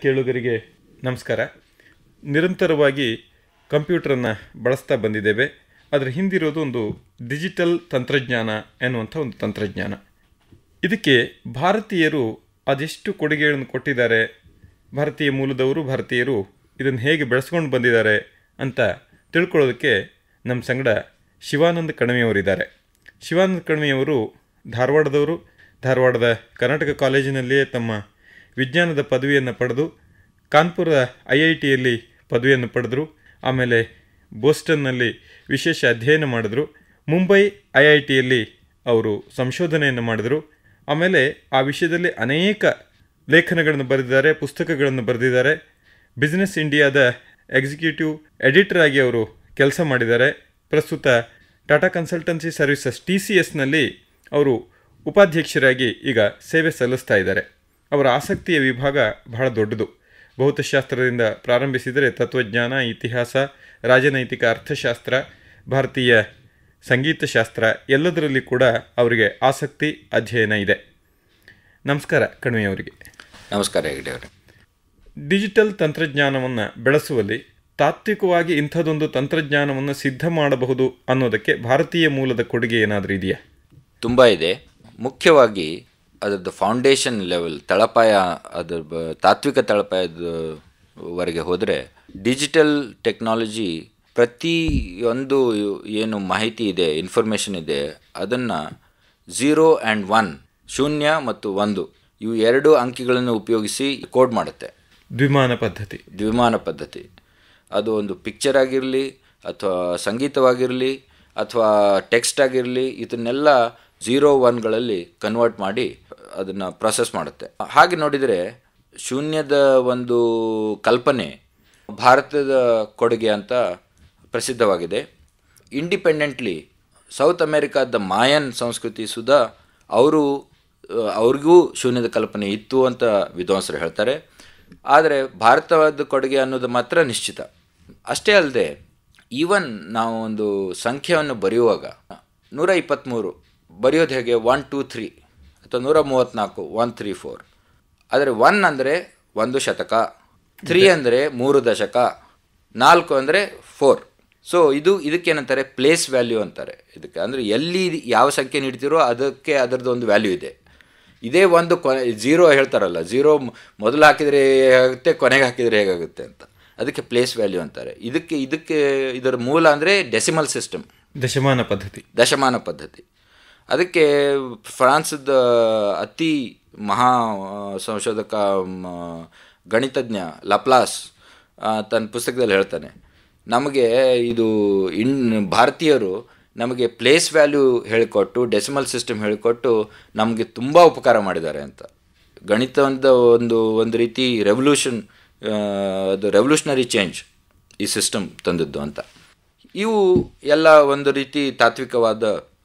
ಕೇಳುಗರಿಗೆ ನಮಸ್ಕಾರ ನಿರಂತರವಾಗಿ ಕಂಪ್ಯೂಟರನ್ನು ಬಳಸ್ತಾ ಬಂದಿದ್ದೇವೆ ಅದರ ಹಿಂದಿರೋದು ಒಂದು ಡಿಜಿಟಲ್ ತಂತ್ರಜ್ಞಾನ ಎನ್ನುವಂಥ ಒಂದು ತಂತ್ರಜ್ಞಾನ ಇದಕ್ಕೆ ಭಾರತೀಯರು ಅದೆಷ್ಟು ಕೊಡುಗೆಗಳನ್ನು ಕೊಟ್ಟಿದ್ದಾರೆ ಭಾರತೀಯ ಮೂಲದವರು ಭಾರತೀಯರು ಇದನ್ನು ಹೇಗೆ ಬೆಳೆಸ್ಕೊಂಡು ಬಂದಿದ್ದಾರೆ ಅಂತ ತಿಳ್ಕೊಳ್ಳೋದಕ್ಕೆ ನಮ್ಮ ಸಂಗಡ ಶಿವಾನಂದ ಕಣವಿಯವರಿದ್ದಾರೆ ಶಿವಾನಂದ ಕಣವಿಯವರು ಧಾರವಾಡದವರು ಧಾರವಾಡದ ಕರ್ನಾಟಕ ಕಾಲೇಜಿನಲ್ಲಿಯೇ ತಮ್ಮ ವಿಜ್ಞಾನದ ಪದವಿಯನ್ನು ಪಡೆದು ಕಾನ್ಪುರ ಐ ಐ ಟಿಯಲ್ಲಿ ಪದವಿಯನ್ನು ಪಡೆದರು ಆಮೇಲೆ ಬೋಸ್ಟನ್ನಲ್ಲಿ ವಿಶೇಷ ಅಧ್ಯಯನ ಮಾಡಿದ್ರು ಮುಂಬೈ ಐ ಐ ಟಿಯಲ್ಲಿ ಅವರು ಸಂಶೋಧನೆಯನ್ನು ಮಾಡಿದರು ಆಮೇಲೆ ಆ ವಿಷಯದಲ್ಲಿ ಅನೇಕ ಲೇಖನಗಳನ್ನು ಬರೆದಿದ್ದಾರೆ ಪುಸ್ತಕಗಳನ್ನು ಬರೆದಿದ್ದಾರೆ ಬಿಸ್ನೆಸ್ ಇಂಡಿಯಾದ ಎಕ್ಸಿಕ್ಯೂಟಿವ್ ಎಡಿಟರ್ ಆಗಿ ಅವರು ಕೆಲಸ ಮಾಡಿದ್ದಾರೆ ಪ್ರಸ್ತುತ Tata consultancy services T C ಎಸ್ನಲ್ಲಿ ಅವರು ಉಪಾಧ್ಯಕ್ಷರಾಗಿ ಈಗ ಸೇವೆ ಸಲ್ಲಿಸ್ತಾ ಇದ್ದಾರೆ ಅವರ ಆಸಕ್ತಿಯ ವಿಭಾಗ ಬಹಳ ದೊಡ್ಡದು ಭೌತಶಾಸ್ತ್ರದಿಂದ ಪ್ರಾರಂಭಿಸಿದರೆ ತತ್ವಜ್ಞಾನ ಇತಿಹಾಸ ರಾಜನೈತಿಕ ಅರ್ಥಶಾಸ್ತ್ರ ಭಾರತೀಯ ಸಂಗೀತಶಾಸ್ತ್ರ ಎಲ್ಲದರಲ್ಲಿ ಕೂಡ ಅವರಿಗೆ ಆಸಕ್ತಿ ಅಧ್ಯಯನ ಇದೆ ನಮಸ್ಕಾರ ಕಣ್ವಿಯವರಿಗೆ ನಮಸ್ಕಾರ ಹೆಗ್ಡೆ ಅವರೇ ಡಿಜಿಟಲ್ ತಂತ್ರಜ್ಞಾನವನ್ನು ಬೆಳೆಸುವಲ್ಲಿ ತಾತ್ವಿಕವಾಗಿ ಇಂಥದ್ದೊಂದು ತಂತ್ರಜ್ಞಾನವನ್ನು ಸಿದ್ಧ ಮಾಡಬಹುದು ಅನ್ನೋದಕ್ಕೆ ಭಾರತೀಯ ಮೂಲದ ಕೊಡುಗೆ ಏನಾದರೂ ಇದೆಯಾ ತುಂಬ ಇದೆ ಮುಖ್ಯವಾಗಿ ಅದರದ್ದು ಫೌಂಡೇಶನ್ ಲೆವೆಲ್ ತಳಪಾಯ ಅದರ ಬ ತಾತ್ವಿಕ ತಳಪಾಯದವರೆಗೆ ಹೋದರೆ ಡಿಜಿಟಲ್ ಟೆಕ್ನಾಲಜಿ ಪ್ರತಿಯೊಂದು ಏನು ಮಾಹಿತಿ ಇದೆ ಇನ್ಫಾರ್ಮೇಷನ್ ಇದೆ ಅದನ್ನು ಝೀರೋ ಆ್ಯಂಡ್ ಒನ್ ಶೂನ್ಯ ಮತ್ತು ಒಂದು ಇವು ಎರಡು ಅಂಕಿಗಳನ್ನು ಉಪಯೋಗಿಸಿ ಕೋಡ್ ಮಾಡುತ್ತೆ ದ್ವಿಮಾನ ಪದ್ಧತಿ ದ್ವಿಮಾನ ಪದ್ಧತಿ ಅದು ಒಂದು ಪಿಕ್ಚರ್ ಆಗಿರಲಿ ಅಥವಾ ಸಂಗೀತವಾಗಿರಲಿ ಅಥವಾ ಟೆಕ್ಸ್ಟ್ ಆಗಿರಲಿ ಇದನ್ನೆಲ್ಲ ಝೀರೋ ಒನ್ಗಳಲ್ಲಿ ಕನ್ವರ್ಟ್ ಮಾಡಿ ಅದನ್ನು ಪ್ರೊಸೆಸ್ ಮಾಡುತ್ತೆ ಹಾಗೆ ನೋಡಿದರೆ ಶೂನ್ಯದ ಒಂದು ಕಲ್ಪನೆ ಭಾರತದ ಕೊಡುಗೆ ಅಂತ ಪ್ರಸಿದ್ಧವಾಗಿದೆ ಇಂಡಿಪೆಂಡೆಂಟ್ಲಿ ಸೌತ್ ಅಮೇರಿಕಾದ ಮಾಯನ್ ಸಂಸ್ಕೃತಿ ಸುಧಾ ಅವರು ಅವ್ರಿಗೂ ಶೂನ್ಯದ ಕಲ್ಪನೆ ಇತ್ತು ಅಂತ ವಿದ್ವಾಂಸರು ಹೇಳ್ತಾರೆ ಆದರೆ ಭಾರತದ ಕೊಡುಗೆ ಅನ್ನೋದು ಮಾತ್ರ ನಿಶ್ಚಿತ ಅಷ್ಟೇ ಅಲ್ಲದೆ ಈವನ್ ನಾವು ಒಂದು ಸಂಖ್ಯೆಯನ್ನು ಬರೆಯುವಾಗ ನೂರ ಇಪ್ಪತ್ತ್ಮೂರು ಬರೆಯೋದು ಹೇಗೆ ಒನ್ ಟೂ ತ್ರೀ ಅಥವಾ ನೂರ ಮೂವತ್ತ್ನಾಲ್ಕು ಒನ್ ತ್ರೀ ಫೋರ್ ಆದರೆ ಒನ್ ಅಂದರೆ ಒಂದು ಶತಕ ತ್ರೀ ಅಂದರೆ ಮೂರು ದಶಕ ನಾಲ್ಕು ಅಂದರೆ ಫೋರ್ ಸೊ ಇದು ಇದಕ್ಕೇನಂತಾರೆ ಪ್ಲೇಸ್ ವ್ಯಾಲ್ಯೂ ಅಂತಾರೆ ಇದಕ್ಕೆ ಅಂದರೆ ಎಲ್ಲಿ ಯಾವ ಸಂಖ್ಯೆ ನೀಡ್ತೀರೋ ಅದಕ್ಕೆ ಅದರದ್ದು ಒಂದು ವ್ಯಾಲ್ಯೂ ಇದೆ ಇದೇ ಒಂದು ಕೊನೆ ಝೀರೋ ಹೇಳ್ತಾರಲ್ಲ ಝೀರೋ ಮೊದಲು ಹಾಕಿದರೆ ಹೇಗಾಗುತ್ತೆ ಕೊನೆಗೆ ಹಾಕಿದರೆ ಹೇಗಾಗುತ್ತೆ ಅಂತ ಅದಕ್ಕೆ ಪ್ಲೇಸ್ ವ್ಯಾಲ್ಯೂ ಅಂತಾರೆ ಇದಕ್ಕೆ ಇದಕ್ಕೆ ಇದರ ಮೂಲ ಅಂದರೆ ಡೆಸಿಮಲ್ ಸಿಸ್ಟಮ್ ದಶಮಾನ ಪದ್ಧತಿ ದಶಮಾನ ಪದ್ಧತಿ ಅದಕ್ಕೆ ಫ್ರಾನ್ಸದ ಅತಿ ಮಹಾ ಸಂಶೋಧಕ ಗಣಿತಜ್ಞ ಲಪ್ಲಾಸ್ ತನ್ನ ಪುಸ್ತಕದಲ್ಲಿ ಹೇಳ್ತಾನೆ ನಮಗೆ ಇದು ಇನ್ ಭಾರತೀಯರು ನಮಗೆ ಪ್ಲೇಸ್ ವ್ಯಾಲ್ಯೂ ಹೇಳಿಕೊಟ್ಟು ಡೆಸಿಮಲ್ ಸಿಸ್ಟಮ್ ಹೇಳಿಕೊಟ್ಟು ನಮಗೆ ತುಂಬ ಉಪಕಾರ ಮಾಡಿದ್ದಾರೆ ಅಂತ ಗಣಿತ ಒಂದು ಒಂದು ಒಂದು ರೀತಿ ರೆವಲ್ಯೂಷನ್ ಅದು ರೆವಲ್ಯೂಷನರಿ ಚೇಂಜ್ ಈ ಸಿಸ್ಟಮ್ ತಂದದ್ದು ಅಂತ ಇವು ಎಲ್ಲ ಒಂದು ರೀತಿ ತಾತ್ವಿಕವಾದ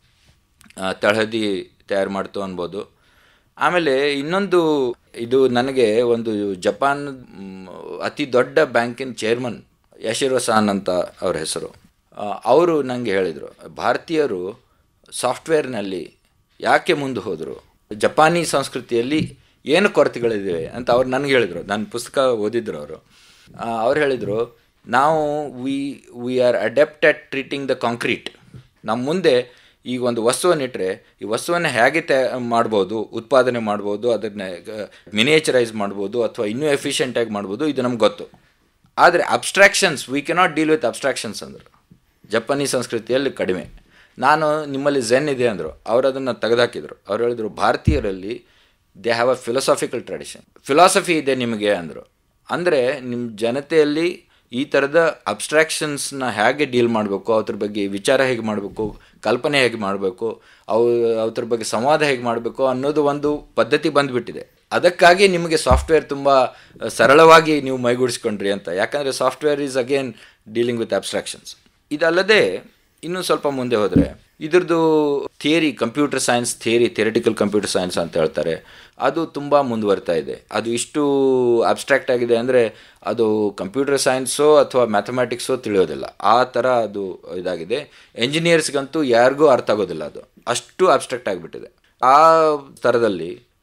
ತಳಹದಿ ತಯಾರು ಮಾಡ್ತು ಅನ್ಬೋದು ಆಮೇಲೆ ಇನ್ನೊಂದು ಇದು ನನಗೆ ಒಂದು ಜಪಾನ್ ಅತಿ ದೊಡ್ಡ ಬ್ಯಾಂಕಿನ ಚೇರ್ಮನ್ ಯಶಿರೋ ಸಾನ್ ಅಂತ ಅವ್ರ ಹೆಸರು ಅವರು ನನಗೆ ಹೇಳಿದರು ಭಾರತೀಯರು ಸಾಫ್ಟ್ವೇರ್ನಲ್ಲಿ ಯಾಕೆ ಮುಂದೆ ಹೋದರು ಜಪಾನಿ ಸಂಸ್ಕೃತಿಯಲ್ಲಿ ಏನು ಕೊರತೆಗಳಿವೆ ಅಂತ ಅವ್ರು ನನಗೆ ಹೇಳಿದರು ನನ್ನ ಪುಸ್ತಕ ಓದಿದ್ರು ಅವರು ಅವ್ರು ಹೇಳಿದರು ನಾವು we we are adept at treating the concrete ನಮ್ಮ ಮುಂದೆ ಈಗ ಒಂದು ವಸ್ತುವನ್ನು ಇಟ್ಟರೆ ಈ ವಸ್ತುವನ್ನು ಹೇಗೆ ತಯ ಮಾಡ್ಬೋದು ಉತ್ಪಾದನೆ ಮಾಡ್ಬೋದು ಅದನ್ನು ಮಿನಿಯೇಚರೈಸ್ ಮಾಡ್ಬೋದು ಅಥವಾ ಇನ್ನೂ ಎಫಿಷಿಯೆಂಟಾಗಿ ಮಾಡ್ಬೋದು ಇದು ನಮ್ಗೆ ಗೊತ್ತು ಆದರೆ abstractions we cannot deal with abstractions ಅಂದರು ಜಪಾನಿ ಸಂಸ್ಕೃತಿಯಲ್ಲಿ ಕಡಿಮೆ ನಾನು ನಿಮ್ಮಲ್ಲಿ ಝೆನ್ ಇದೆ ಅಂದರು ಅವರು ಅದನ್ನು ತೆಗೆದುಹಾಕಿದರು ಅವ್ರು ಹೇಳಿದರು ಭಾರತೀಯರಲ್ಲಿ they have a philosophical tradition philosophy ಇದೆ ನಿಮಗೆ ಅಂದರು ಅಂದರೆ ನಿಮ್ಮ ಜನತೆಯಲ್ಲಿ ಈ ಥರದ ಅಬ್ಸ್ಟ್ರಾಕ್ಷನ್ಸ್ನ ಹೇಗೆ ಡೀಲ್ ಮಾಡಬೇಕು ಅದ್ರ ಬಗ್ಗೆ ವಿಚಾರ ಹೇಗೆ ಮಾಡಬೇಕು ಕಲ್ಪನೆ ಹೇಗೆ ಮಾಡಬೇಕು ಅವು ಅದ್ರ ಬಗ್ಗೆ ಸಂವಾದ ಹೇಗೆ ಮಾಡಬೇಕು ಅನ್ನೋದು ಒಂದು ಪದ್ಧತಿ ಬಂದುಬಿಟ್ಟಿದೆ ಅದಕ್ಕಾಗಿ ನಿಮಗೆ ಸಾಫ್ಟ್ವೇರ್ ತುಂಬ ಸರಳವಾಗಿ ನೀವು ಮೈಗೂಡಿಸ್ಕೊಂಡ್ರಿ ಅಂತ ಯಾಕಂದರೆ software is again dealing with abstractions ಇದಲ್ಲದೆ ಇನ್ನೂ ಸ್ವಲ್ಪ ಮುಂದೆ ಹೋದರೆ ಇದ್ರದ್ದು theory computer science theory theoretical computer science ಅಂತ ಹೇಳ್ತಾರೆ ಅದು ತುಂಬ ಮುಂದುವರ್ತಾ ಇದೆ ಅದು ಇಷ್ಟು ಅಬ್ಸ್ಟ್ರಾಕ್ಟ್ ಆಗಿದೆ ಅಂದರೆ ಅದು ಕಂಪ್ಯೂಟರ್ ಸೈನ್ಸೋ ಅಥವಾ ಮ್ಯಾಥಮೆಟಿಕ್ಸೋ ತಿಳಿಯೋದಿಲ್ಲ ಆ ಥರ ಅದು ಇದಾಗಿದೆ ಎಂಜಿನಿಯರ್ಸ್ಗಂತೂ ಯಾರಿಗೂ ಅರ್ಥ ಆಗೋದಿಲ್ಲ ಅದು ಅಷ್ಟು ಅಬ್ಸ್ಟ್ರಾಕ್ಟ್ ಆಗಿಬಿಟ್ಟಿದೆ ಆ ಥರದಲ್ಲಿ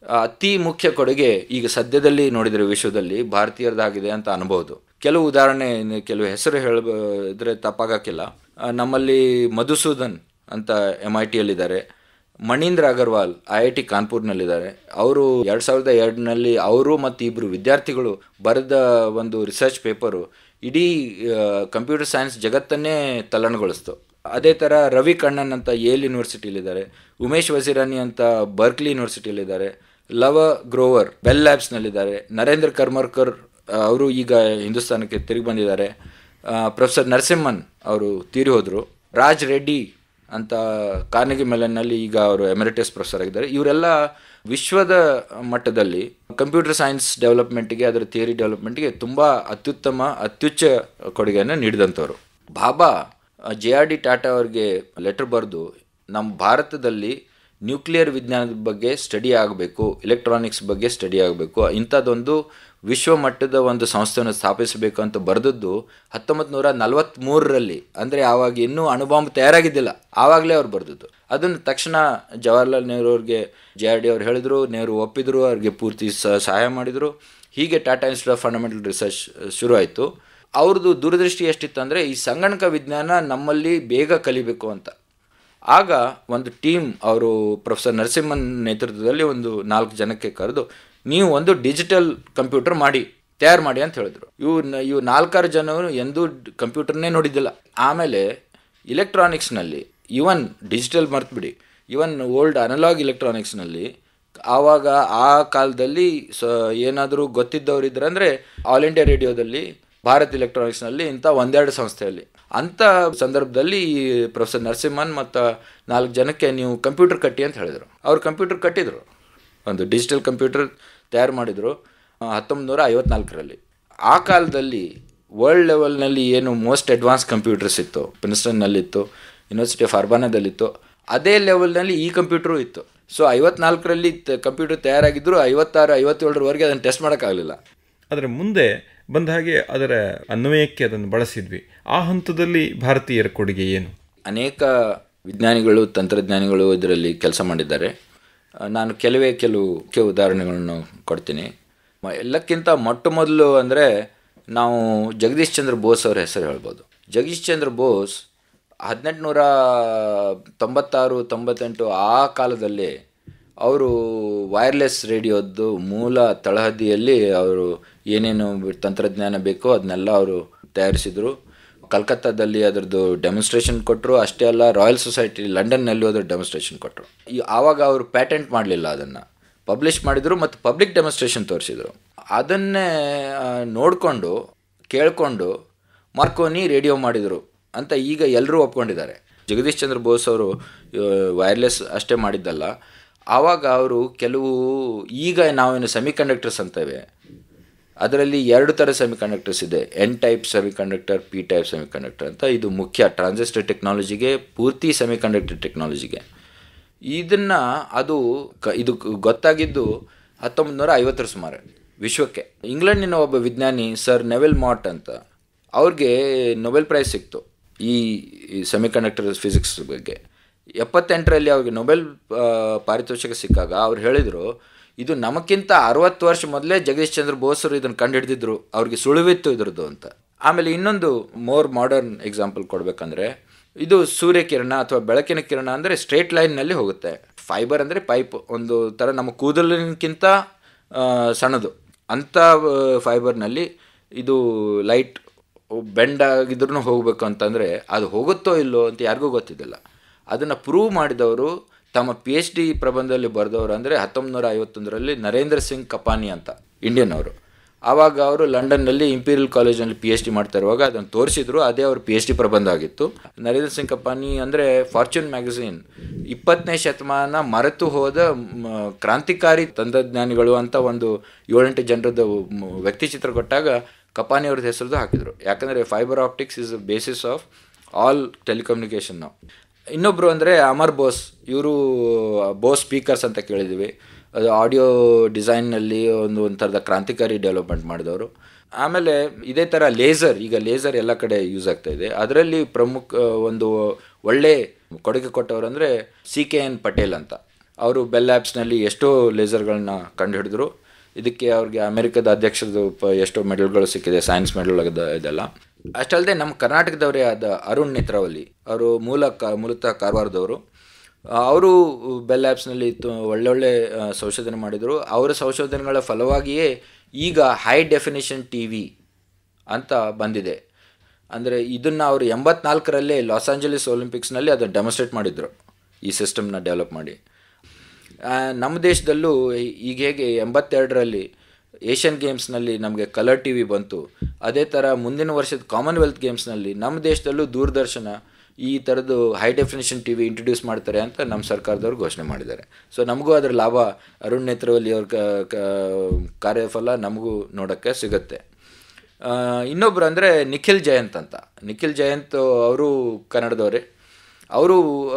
ಆ, ಅತಿ ಮುಖ್ಯ ಕೊಡುಗೆ ಈಗ ಸದ್ಯದಲ್ಲಿ ನೋಡಿದರೆ ವಿಶ್ವದಲ್ಲಿ ಭಾರತೀಯರದಾಗಿದೆ ಅಂತ ಅನ್ಬೋದು ಕೆಲವು ಉದಾಹರಣೆ ಇನ್ನು ಕೆಲವು ಹೆಸರು ಹೇಳಿದ್ರೆ ತಪ್ಪಾಗಕ್ಕಿಲ್ಲ ಆ, ನಮ್ಮಲ್ಲಿ ಮಧುಸೂದನ್ ಅಂತ ಎಮ್ ಐ ಟಿಯಲ್ಲಿದ್ದಾರೆ Manindra Agarwal I I T ಕಾನ್ಪುರ್ನಲ್ಲಿದ್ದಾರೆ ಅವರು ಎರಡು ಸಾವಿರದ ಎರಡನಲ್ಲಿ ಅವರು ಮತ್ತು ಇಬ್ಬರು ವಿದ್ಯಾರ್ಥಿಗಳು ಬರೆದ ಒಂದು ರಿಸರ್ಚ್ ಪೇಪರು ಇಡೀ ಕಂಪ್ಯೂಟರ್ ಸೈನ್ಸ್ ಜಗತ್ತನ್ನೇ ತಲ್ಲಣಗೊಳಿಸ್ತು ಅದೇ ಥರ ರವಿ ಕಣ್ಣನ್ ಅಂತ ಯೇಲ್ ಯೂನಿವರ್ಸಿಟಿಲಿದ್ದಾರೆ ಉಮೇಶ್ ವಜೀರಾನಿ ಅಂತ ಬರ್ಕ್ಲಿ ಯೂನಿವರ್ಸಿಟಿಯಲ್ಲಿದ್ದಾರೆ ಲವ ಗ್ರೋವರ್ ಬೆಲ್ ಲ್ಯಾಬ್ಸ್ನಲ್ಲಿದ್ದಾರೆ ನರೇಂದ್ರ ಕರ್ಮರ್ಕರ್ ಅವರು ಈಗ ಹಿಂದೂಸ್ತಾನಕ್ಕೆ ತಿರುಗಿ ಬಂದಿದ್ದಾರೆ ಪ್ರೊಫೆಸರ್ ನರಸಿಂಹನ್ ಅವರು ತೀರಿ ಹೋದರು ರಾಜ್ ರೆಡ್ಡಿ ಅಂತ ಕಾರ್ನೆಗಿ ಮೆಲನ್ನಲ್ಲಿ ಈಗ ಅವರು ಎಮಿರೇಟಸ್ ಪ್ರೊಫೆಸರ್ ಆಗಿದ್ದಾರೆ ಇವರೆಲ್ಲ ವಿಶ್ವದ ಮಟ್ಟದಲ್ಲಿ ಕಂಪ್ಯೂಟರ್ ಸೈನ್ಸ್ ಡೆವಲಪ್ಮೆಂಟ್ಗೆ ಅದರ ಥಿಯರಿ ಡೆವಲಪ್ಮೆಂಟ್ಗೆ ತುಂಬ ಅತ್ಯುತ್ತಮ ಅತ್ಯುಚ್ಚ ಕೊಡುಗೆಯನ್ನು ನೀಡಿದಂಥವ್ರು Bhabha J R D Tata ಅವ್ರಿಗೆ ಲೆಟರ್ ಬರೆದು ನಮ್ಮ ಭಾರತದಲ್ಲಿ ನ್ಯೂಕ್ಲಿಯರ್ ವಿಜ್ಞಾನದ ಬಗ್ಗೆ ಸ್ಟಡಿ ಆಗಬೇಕು ಎಲೆಕ್ಟ್ರಾನಿಕ್ಸ್ ಬಗ್ಗೆ ಸ್ಟಡಿ ಆಗಬೇಕು ಇಂಥದ್ದೊಂದು ವಿಶ್ವ ಮಟ್ಟದ ಒಂದು ಸಂಸ್ಥೆಯನ್ನು ಸ್ಥಾಪಿಸಬೇಕು ಅಂತ ಬರೆದದ್ದು ಹತ್ತೊಂಬತ್ತು ನೂರ ನಲವತ್ತ್ಮೂರರಲ್ಲಿ ಅಂದರೆ ಆವಾಗ ಇನ್ನೂ ಅಣುಬಾಂಬ್ ತಯಾರಾಗಿದ್ದಿಲ್ಲ ಆವಾಗಲೇ ಅವ್ರು ಬರೆದದ್ದು ಅದನ್ನು ತಕ್ಷಣ ಜವಾಹರ್ಲಾಲ್ ನೆಹರು ಅವ್ರಿಗೆ ಜೆ ಆರ್ ಡಿ ಅವ್ರು ಹೇಳಿದ್ರು ನೆಹರು ಒಪ್ಪಿದ್ರು ಅವ್ರಿಗೆ ಪೂರ್ತಿ ಸ- ಸಹಾಯ ಮಾಡಿದರು ಹೀಗೆ Tata institute of fundamental research ಶುರು ಆಯಿತು ಅವ್ರದ್ದು ದೂರದೃಷ್ಟಿ ಎಷ್ಟಿತ್ತು ಅಂದರೆ ಈ ಸಂಗಣಕ ವಿಜ್ಞಾನ ನಮ್ಮಲ್ಲಿ ಬೇಗ ಕಲಿಬೇಕು ಅಂತ ಆಗ ಒಂದು ಟೀಮ್ ಅವರು ಪ್ರೊಫೆಸರ್ ನರಸಿಂಹನ್ ನೇತೃತ್ವದಲ್ಲಿ ಒಂದು ನಾಲ್ಕು ಜನಕ್ಕೆ ಕರೆದು ನೀವು ಒಂದು ಡಿಜಿಟಲ್ ಕಂಪ್ಯೂಟರ್ ಮಾಡಿ ತಯಾರು ಮಾಡಿ ಅಂತ ಹೇಳಿದ್ರು ಇವು ನ- ಇವು ನಾಲ್ಕಾರು ಜನರು ಎಂದೂ ಕಂಪ್ಯೂಟರ್ನೇ ನೋಡಿದ್ದಿಲ್ಲ ಆಮೇಲೆ ಇಲೆಕ್ಟ್ರಾನಿಕ್ಸ್ನಲ್ಲಿ ಇವನ್ ಡಿಜಿಟಲ್ ಮರ್ತ್ಬಿಡಿ ಇವನ್ ಓಲ್ಡ್ ಅನಲಾಗ್ ಇಲೆಕ್ಟ್ರಾನಿಕ್ಸ್ನಲ್ಲಿ ಆವಾಗ ಆ ಕಾಲದಲ್ಲಿ ಸ ಏನಾದರೂ ಗೊತ್ತಿದ್ದವ್ರು ಇದ್ರೆ ಅಂದರೆ ಆಲ್ ಇಂಡಿಯಾ ರೇಡಿಯೋದಲ್ಲಿ ಭಾರತ್ ಎಲೆಕ್ಟ್ರಾನಿಕ್ಸ್ನಲ್ಲಿ ಇಂಥ ಒಂದೆರಡು ಸಂಸ್ಥೆಯಲ್ಲಿ ಅಂಥ ಸಂದರ್ಭದಲ್ಲಿ ಈ ಪ್ರೊಫೆಸರ್ ನರಸಿಂಹನ್ ಮತ್ತು ನಾಲ್ಕು ಜನಕ್ಕೆ ನೀವು ಕಂಪ್ಯೂಟರ್ ಕಟ್ಟಿ ಅಂತ ಹೇಳಿದರು ಅವ್ರು ಕಂಪ್ಯೂಟರ್ ಕಟ್ಟಿದರು ಒಂದು ಡಿಜಿಟಲ್ ಕಂಪ್ಯೂಟರ್ ತಯಾರು ಮಾಡಿದರು ಹತ್ತೊಂಬತ್ತು ನೂರ ಐವತ್ನಾಲ್ಕರಲ್ಲಿ ಆ ಕಾಲದಲ್ಲಿ ವರ್ಲ್ಡ್ ಲೆವೆಲ್ನಲ್ಲಿ ಏನು ಮೋಸ್ಟ್ ಅಡ್ವಾನ್ಸ್ ಕಂಪ್ಯೂಟರ್ಸ್ ಇತ್ತು ಪ್ರಿನ್ಸ್ಟನ್ನಲ್ಲಿತ್ತು ಯೂನಿವರ್ಸಿಟಿ ಆಫ್ ಅರ್ಬಾನದಲ್ಲಿತ್ತು ಅದೇ ಲೆವೆಲ್ನಲ್ಲಿ ಈ ಕಂಪ್ಯೂಟರು ಇತ್ತು ಸೊ ಐವತ್ನಾಲ್ಕರಲ್ಲಿ ಕಂಪ್ಯೂಟರ್ ತಯಾರಾಗಿದ್ದರೂ ಐವತ್ತಾರು ಐವತ್ತೇಳರವರೆಗೆ ಅದನ್ನು ಟೆಸ್ಟ್ ಮಾಡೋಕ್ಕಾಗಲಿಲ್ಲ ಆದರೆ ಮುಂದೆ ಬಂದ ಹಾಗೆ ಅದರ ಅನ್ವಯಕ್ಕೆ ಅದನ್ನು ಬಳಸಿದ್ವಿ ಆ ಹಂತದಲ್ಲಿ ಭಾರತೀಯರ ಕೊಡುಗೆ ಏನು ಅನೇಕ ವಿಜ್ಞಾನಿಗಳು ತಂತ್ರಜ್ಞಾನಿಗಳು ಇದರಲ್ಲಿ ಕೆಲಸ ಮಾಡಿದ್ದಾರೆ ಆ, ನಾನು ಕೆಲವೇ ಕೆಲವು ಮುಖ್ಯ ಉದಾಹರಣೆಗಳನ್ನು ಕೊಡ್ತೀನಿ ಮ- ಎಲ್ಲಕ್ಕಿಂತ ಮೊಟ್ಟ ಮೊದಲು ಅಂದರೆ ನಾವು ಜಗದೀಶ್ ಚಂದ್ರ ಬೋಸ್ ಅವರ ಹೆಸರು ಹೇಳ್ಬೋದು ಜಗದೀಶ್ ಚಂದ್ರ ಬೋಸ್ ಹದಿನೆಂಟುನೂರ ತೊಂಬತ್ತಾರು ತೊಂಬತ್ತೆಂಟು ಆ ಕಾಲದಲ್ಲಿ ಅವರು ವೈರ್ಲೆಸ್ ರೇಡಿಯೋದ್ದು ಮೂಲ ತಳಹದಿಯಲ್ಲಿ ಅವರು ಏನೇನು ತಂತ್ರಜ್ಞಾನ ಬೇಕೋ ಅದನ್ನೆಲ್ಲ ಅವರು ತಯಾರಿಸಿದರು ಕಲ್ಕತ್ತಾದಲ್ಲಿ ಅದರದ್ದು ಡೆಮಾನ್ಸ್ಟ್ರೇಷನ್ ಕೊಟ್ಟರು ಅಷ್ಟೇ ಅಲ್ಲ ರಾಯಲ್ ಸೊಸೈಟಿ ಲಂಡನ್ನಲ್ಲಿ ಅದ್ರ ಡೆಮಾನ್ಸ್ಟ್ರೇಷನ್ ಕೊಟ್ಟರು ಈ ಆವಾಗ ಅವರು ಪ್ಯಾಟೆಂಟ್ ಮಾಡಲಿಲ್ಲ ಅದನ್ನು ಪಬ್ಲಿಷ್ ಮಾಡಿದರು ಮತ್ತು ಪಬ್ಲಿಕ್ ಡೆಮಾನ್ಸ್ಟ್ರೇಷನ್ ತೋರಿಸಿದರು ಅದನ್ನೇ ನೋಡಿಕೊಂಡು ಕೇಳಿಕೊಂಡು ಮಾರ್ಕೋನಿ ರೇಡಿಯೋ ಮಾಡಿದರು ಅಂತ ಈಗ ಎಲ್ಲರೂ ಒಪ್ಕೊಂಡಿದ್ದಾರೆ ಜಗದೀಶ್ ಚಂದ್ರ ಬೋಸ್ ಅವರು ವೈರ್ಲೆಸ್ ಅಷ್ಟೇ ಮಾಡಿದ್ದಲ್ಲ ಆವಾಗ ಅವರು ಕೆಲವು ಈಗ ನಾವೇನು ಸೆಮಿ ಕಂಡಕ್ಟರ್ಸ್ ಅಂತೇವೆ ಅದರಲ್ಲಿ ಎರಡು ಥರ ಸೆಮಿ ಕಂಡಕ್ಟರ್ಸ್ ಇದೆ N type semiconductor P type semiconductor ಅಂತ ಇದು ಮುಖ್ಯ ಟ್ರಾನ್ಸಿಸ್ಟರ್ ಟೆಕ್ನಾಲಜಿಗೆ ಪೂರ್ತಿ ಸೆಮಿ ಕಂಡಕ್ಟರ್ ಟೆಕ್ನಾಲಜಿಗೆ ಇದನ್ನು ಅದು ಕ ಇದು ಗೊತ್ತಾಗಿದ್ದು ಹತ್ತೊಂಬತ್ತು ನೂರ ಐವತ್ತರ ಸುಮಾರು ವಿಶ್ವಕ್ಕೆ ಇಂಗ್ಲೆಂಡಿನ ಒಬ್ಬ ವಿಜ್ಞಾನಿ ಸರ್ ನೆವೆಲ್ ಮಾಟ್ ಅಂತ ಅವ್ರಿಗೆ ನೊಬೆಲ್ ಪ್ರೈಸ್ ಸಿಕ್ತು ಈ ಸೆಮಿ ಕಂಡಕ್ಟರ್ ಫಿಸಿಕ್ಸ್ ಬಗ್ಗೆ ಎಪ್ಪತ್ತೆಂಟರಲ್ಲಿ ಅವ್ರಿಗೆ ನೊಬೆಲ್ ಆ, ಪಾರಿತೋಷಿಕ ಸಿಕ್ಕಾಗ ಅವ್ರು ಹೇಳಿದರು ಇದು ನಮಕ್ಕಿಂತ ಅರವತ್ತು ವರ್ಷ ಮೊದಲೇ ಜಗದೀಶ್ ಚಂದ್ರ ಬೋಸರು ಇದನ್ನು ಕಂಡುಹಿಡಿದಿದ್ರು ಅವ್ರಿಗೆ ಸುಳಿವಿತ್ತು ಇದ್ರದ್ದು ಅಂತ ಆಮೇಲೆ ಇನ್ನೊಂದು ಮೋರ್ ಮಾಡರ್ನ್ ಎಕ್ಸಾಂಪಲ್ ಕೊಡಬೇಕಂದ್ರೆ ಇದು ಸೂರ್ಯಕಿರಣ ಅಥವಾ ಬೆಳಕಿನ ಕಿರಣ ಅಂದರೆ ಸ್ಟ್ರೇಟ್ ಲೈನ್ನಲ್ಲಿ ಹೋಗುತ್ತೆ ಫೈಬರ್ ಅಂದರೆ ಪೈಪ್ ಒಂದು ಥರ ನಮ್ಮ ಕೂದಲಿನಕ್ಕಿಂತ ಆ, ಸಣ್ಣದು ಅಂಥ ಫೈಬರ್ನಲ್ಲಿ ಇದು ಲೈಟ್ ಬೆಂಡ್ ಆಗಿದ್ರೂ ಹೋಗಬೇಕು ಅಂತಂದರೆ ಅದು ಹೋಗುತ್ತೋ ಇಲ್ಲೋ ಅಂತ ಯಾರಿಗೂ ಗೊತ್ತಿದ್ದಿಲ್ಲ ಅದನ್ನು ಪ್ರೂವ್ ಮಾಡಿದವರು ತಮ್ಮ ಪಿ ಎಚ್ ಡಿ ಪ್ರಬಂಧದಲ್ಲಿ ಬರೆದವರು ಅಂದರೆ ಹತ್ತೊಂಬತ್ತು ನೂರ ಐವತ್ತೊಂದರಲ್ಲಿ ನರೇಂದ್ರ ಸಿಂಗ್ ಕಪಾನಿ ಅಂತ ಇಂಡಿಯನ್ ಅವರು ಆವಾಗ ಅವರು ಲಂಡನ್ನಲ್ಲಿ ಇಂಪೀರಿಯಲ್ ಕಾಲೇಜಲ್ಲಿ ಪಿ ಎಚ್ ಡಿ ಮಾಡ್ತಾ ಇರುವಾಗ ಅದನ್ನು ತೋರಿಸಿದ್ರು ಅದೇ ಅವ್ರ ಪಿ ಎಚ್ ಡಿ ಪ್ರಬಂಧ ಆಗಿತ್ತು ನರೇಂದ್ರ ಸಿಂಗ್ ಕಪಾನಿ ಅಂದರೆ ಫಾರ್ಚೂನ್ ಮ್ಯಾಗಝೀನ್ ಇಪ್ಪತ್ತನೇ ಶತಮಾನ ಮರೆತು ಹೋದ ಮ, ಕ್ರಾಂತಿಕಾರಿ ತಂತ್ರಜ್ಞಾನಿಗಳು ಅಂತ ಒಂದು ಏಳೆಂಟು ಜನರದ್ದು ಮ್, ವ್ಯಕ್ತಿಚಿತ್ರ ಕೊಟ್ಟಾಗ ಕಪಾನಿ ಅವ್ರದ್ದು ಹೆಸರದ್ದು ಹಾಕಿದರು ಯಾಕಂದರೆ fibre optics is basis of all telecommunication ನಾವು ಇನ್ನೊಬ್ಬರು ಅಂದರೆ ಅಮರ್ ಬೋಸ್ ಇವರು ಬೋಸ್ ಸ್ಪೀಕರ್ಸ್ ಅಂತ ಕೇಳಿದ್ದೀವಿ ಅದು ಆಡಿಯೋ ಡಿಸೈನ್ನಲ್ಲಿ ಒಂದು ಒಂಥರದ ಕ್ರಾಂತಿಕಾರಿ ಡೆವಲಪ್ಮೆಂಟ್ ಮಾಡಿದವರು ಆಮೇಲೆ ಇದೇ ಥರ ಲೇಸರ್ ಈಗ ಲೇಸರ್ ಎಲ್ಲ ಕಡೆ ಯೂಸ್ ಆಗ್ತಾ ಇದೆ ಅದರಲ್ಲಿ ಪ್ರಮುಖ ಒಂದು ಒಳ್ಳೆ ಕೊಡುಗೆ ಕೊಟ್ಟವರು ಅಂದರೆ ಸಿ ಕೆ ಎನ್ ಪಟೇಲ್ ಅಂತ ಅವರು ಬೆಲ್ ಆ್ಯಪ್ಸ್ನಲ್ಲಿ ಎಷ್ಟೋ ಲೇಸರ್ಗಳನ್ನ ಕಂಡುಹಿಡಿದ್ರು ಇದಕ್ಕೆ ಅವ್ರಿಗೆ ಅಮೆರಿಕದ ಅಧ್ಯಕ್ಷರದು ಪ ಎಷ್ಟೋ ಮೆಡಲ್ಗಳು ಸಿಕ್ಕಿದೆ ಸೈನ್ಸ್ ಮೆಡಲ್ ಇದೆಲ್ಲ ಅಷ್ಟಲ್ಲದೆ ನಮ್ಮ ಕರ್ನಾಟಕದವರೇ ಆದ ಅರುಣ್ ನೇತ್ರಾವಲಿ ಅವರು ಮೂಲ ಕ ಮೂಲತಃ ಕಾರವಾರದವರು ಅವರು ಬೆಲ್ ಆ್ಯಪ್ಸ್ನಲ್ಲಿ ತು ಒಳ್ಳೊಳ್ಳೆ ಆ, ಸಂಶೋಧನೆ ಮಾಡಿದರು ಅವರ ಸಂಶೋಧನೆಗಳ ಫಲವಾಗಿಯೇ ಈಗ ಹೈ ಡೆಫಿನಿಷನ್ ಟಿ ವಿ ಅಂತ ಬಂದಿದೆ ಅಂದರೆ ಇದನ್ನು ಅವರು ಎಂಬತ್ನಾಲ್ಕರಲ್ಲೇ ಲಾಸ್ ಆಂಜಲೀಸ್ ಒಲಿಂಪಿಕ್ಸ್ನಲ್ಲಿ ಅದನ್ನು ಡೆಮಾನ್ಸ್ಟ್ರೇಟ್ ಮಾಡಿದರು ಈ ಸಿಸ್ಟಮ್ನ ಡೆವಲಪ್ ಮಾಡಿ ಆ, ನಮ್ಮ ದೇಶದಲ್ಲೂ ಈಗ ಹೇಗೆ ಎಂಬತ್ತೆರಡರಲ್ಲಿ ಏಷ್ಯನ್ ಗೇಮ್ಸ್ನಲ್ಲಿ ನಮಗೆ ಕಲರ್ ಟಿ ವಿ ಬಂತು ಅದೇ ಥರ ಮುಂದಿನ ವರ್ಷದ ಕಾಮನ್ವೆಲ್ತ್ ಗೇಮ್ಸ್ನಲ್ಲಿ ನಮ್ಮ ದೇಶದಲ್ಲೂ ದೂರದರ್ಶನ ಈ ಥರದ್ದು high definition T V introduce ಮಾಡ್ತಾರೆ ಅಂತ ನಮ್ಮ ಸರ್ಕಾರದವ್ರು ಘೋಷಣೆ ಮಾಡಿದ್ದಾರೆ ಸೊ ನಮಗೂ ಅದರ ಲಾಭ ಅರುಣ್ ನೇತ್ರವಲ್ಲಿ ಅವ್ರ ಕ- ಕ- ಕಾರ್ಯಫಲ ನಮಗೂ ನೋಡೋಕ್ಕೆ ಸಿಗುತ್ತೆ ಆ, ಇನ್ನೊಬ್ರು ಅಂದರೆ ನಿಖಿಲ್ ಜಯಂತ್ ಅಂತ ನಿಖಿಲ್ ಜಯಂತ್ ಅವರು ಕನ್ನಡದವರೇ ಅವರು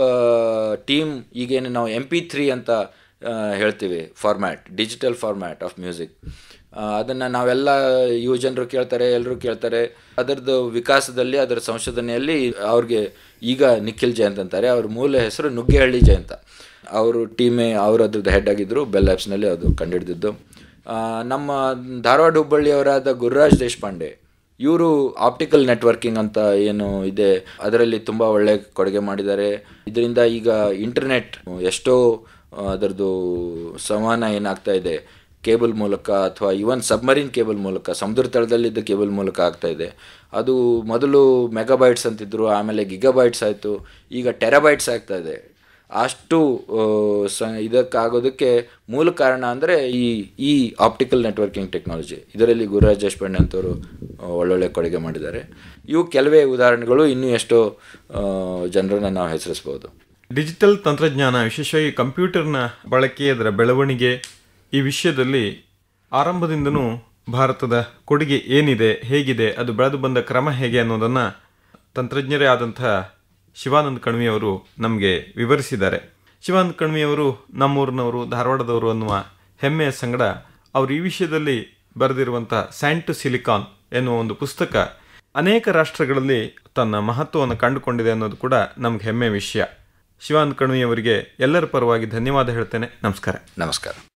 ಟೀಮ್ ಈಗೇನು ನಾವು ಎಮ್ ಪಿ ತ್ರೀ ಅಂತ ಆ, ಹೇಳ್ತೀವಿ format digital format of music ಅದನ್ನು ನಾವೆಲ್ಲ ಯುವ ಜನರು ಕೇಳ್ತಾರೆ ಎಲ್ಲರೂ ಕೇಳ್ತಾರೆ ಅದರದ್ದು ವಿಕಾಸದಲ್ಲಿ ಅದರ ಸಂಶೋಧನೆಯಲ್ಲಿ ಅವ್ರಿಗೆ ಈಗ ನಿಖಿಲ್ ಜಯಂತ್ ಅಂತಾರೆ ಅವ್ರ ಮೂಲ ಹೆಸರು ನುಗ್ಗೇಹಳ್ಳಿ ಜಯಂತ ಅವರು ಟೀಮೇ ಅವರು ಅದ್ರದ್ದು ಹೆಡ್ ಆಗಿದ್ದರು ಬೆಲ್ ಆ್ಯಪ್ಸ್ನಲ್ಲಿ ಅದು ಕಂಡುಹಿಡಿದಿದ್ದು ಆ, ನಮ್ಮ ಧಾರವಾಡ ಹುಬ್ಬಳ್ಳಿಯವರಾದ ಗುರುರಾಜ್ ದೇಶಪಾಂಡೆ ಇವರು ಆಪ್ಟಿಕಲ್ ನೆಟ್ವರ್ಕಿಂಗ್ ಅಂತ ಏನು ಇದೆ ಅದರಲ್ಲಿ ತುಂಬ ಒಳ್ಳೆ ಕೊಡುಗೆ ಮಾಡಿದ್ದಾರೆ ಇದರಿಂದ ಈಗ ಇಂಟರ್ನೆಟ್ ಎಷ್ಟೋ ಆ, ಅದರದ್ದು ಸಂವಹನ ಏನಾಗ್ತಾ ಇದೆ ಕೇಬಲ್ ಮೂಲಕ ಅಥವಾ ಇವನ್ ಸಬ್ಮರೀನ್ ಕೇಬಲ್ ಮೂಲಕ ಸಮುದ್ರ ತಳದಲ್ಲಿದ್ದ ಕೇಬಲ್ ಮೂಲಕ ಆಗ್ತಾ ಇದೆ ಅದು ಮೊದಲು ಮೆಗಾಬೈಟ್ಸ್ ಅಂತಿದ್ರು ಆಮೇಲೆ ಗಿಗಾಬೈಟ್ಸ್ ಆಯಿತು ಈಗ ಟೆರಾಬೈಟ್ಸ್ ಆಗ್ತಾ ಇದೆ ಅಷ್ಟು ಆ, ಸ ಇದಕ್ಕಾಗೋದಕ್ಕೆ ಮೂಲ ಕಾರಣ ಅಂದರೆ ಈ ಈ ಆಪ್ಟಿಕಲ್ ನೆಟ್ವರ್ಕಿಂಗ್ ಟೆಕ್ನಾಲಜಿ ಇದರಲ್ಲಿ ಗುರುರಾಜ್ ದೇಶಪಾಂಡೆ ಅಂತವರು ಆ, ಒಳ್ಳೊಳ್ಳೆ ಕೊಡುಗೆ ಮಾಡಿದ್ದಾರೆ ಇವು ಕೆಲವೇ ಉದಾಹರಣೆಗಳು ಇನ್ನೂ ಎಷ್ಟೋ ಆ, ಜನರನ್ನ ನಾವು ಹೆಸರಿಸ್ಬೋದು ಡಿಜಿಟಲ್ ತಂತ್ರಜ್ಞಾನ ವಿಶೇಷವಾಗಿ ಕಂಪ್ಯೂಟರ್ನ ಬಳಕೆ ಅದರ ಬೆಳವಣಿಗೆ ಈ ವಿಷಯದಲ್ಲಿ ಆರಂಭದಿಂದನೂ ಭಾರತದ ಕೊಡುಗೆ ಏನಿದೆ ಹೇಗಿದೆ ಅದು ಬೆಳೆದು ಬಂದ ಕ್ರಮ ಹೇಗೆ ಅನ್ನೋದನ್ನು ತಂತ್ರಜ್ಞರೇ ಆದಂತಹ ಶಿವಾನಂದ್ ಕಣ್ವಿಯವರು ನಮಗೆ ವಿವರಿಸಿದ್ದಾರೆ ಶಿವಾನಂದ್ ಕಣ್ವಿಯವರು ನಮ್ಮೂರಿನವರು ಧಾರವಾಡದವರು ಅನ್ನುವ ಹೆಮ್ಮೆಯ ಸಂಗಡ ಅವರು ಈ ವಿಷಯದಲ್ಲಿ ಬರೆದಿರುವಂಥ ಸ್ಯಾಂಟ್ ಟು ಸಿಲಿಕಾನ್ ಎನ್ನುವ ಒಂದು ಪುಸ್ತಕ ಅನೇಕ ರಾಷ್ಟ್ರಗಳಲ್ಲಿ ತನ್ನ ಮಹತ್ವವನ್ನು ಕಂಡುಕೊಂಡಿದೆ ಅನ್ನೋದು ಕೂಡ ನಮ್ಗೆ ಹೆಮ್ಮೆ ವಿಷಯ ಶಿವಾನಂದ್ ಕಣ್ವಿಯವರಿಗೆ ಎಲ್ಲರ ಪರವಾಗಿ ಧನ್ಯವಾದ ಹೇಳ್ತೇನೆ ನಮಸ್ಕಾರ ನಮಸ್ಕಾರ